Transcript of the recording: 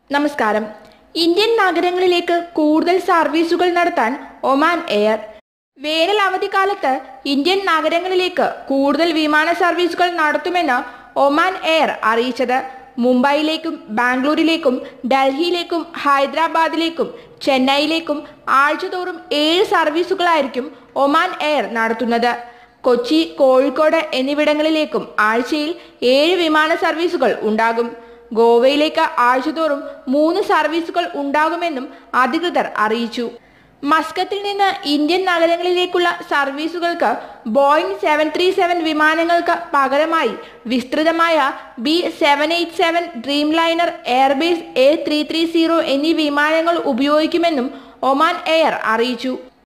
നമസ്കാരം ഇന്ത്യൻ നഗരങ്ങളിലേക്ക് കൂടുതൽ സർവീസുകൾ നടത്താൻ ഒമാൻ എയർ വേനൽ അവധിക്കാലത്ത് ഇന്ത്യൻ നഗരങ്ങളിലേക്ക് കൂടുതൽ വിമാന സർവീസുകൾ നടത്തുമെന്ന് ഒമാൻ എയർ അറിയിച്ചത് മുംബൈയിലേക്കും ബാംഗ്ലൂരിലേക്കും ഡൽഹിയിലേക്കും ഹൈദരാബാദിലേക്കും ചെന്നൈയിലേക്കും ആഴ്ചതോറും ഏഴ് സർവീസുകളായിരിക്കും ഒമാൻ എയർ നടത്തുന്നത് കൊച്ചി കോഴിക്കോട് എന്നിവിടങ്ങളിലേക്കും ആഴ്ചയിൽ ഏഴ് വിമാന സർവീസുകൾ ഉണ്ടാകും ഗോവയിലേക്ക് ആഴ്ചതോറും മൂന്ന് സർവീസുകൾ ഉണ്ടാകുമെന്നും അധികൃതർ അറിയിച്ചു മസ്കത്തിൽ നിന്ന് ഇന്ത്യൻ നഗരങ്ങളിലേക്കുള്ള സർവീസുകൾക്ക് ബോയിങ് സെവൻ ത്രീ സെവൻ വിമാനങ്ങൾക്ക് പകരമായി വിസ്തൃതമായ B seven eight seven dreamliner Airbus A three three zero എന്നീ വിമാനങ്ങൾ ഉപയോഗിക്കുമെന്നും ഒമാൻ എയർ അറിയിച്ചു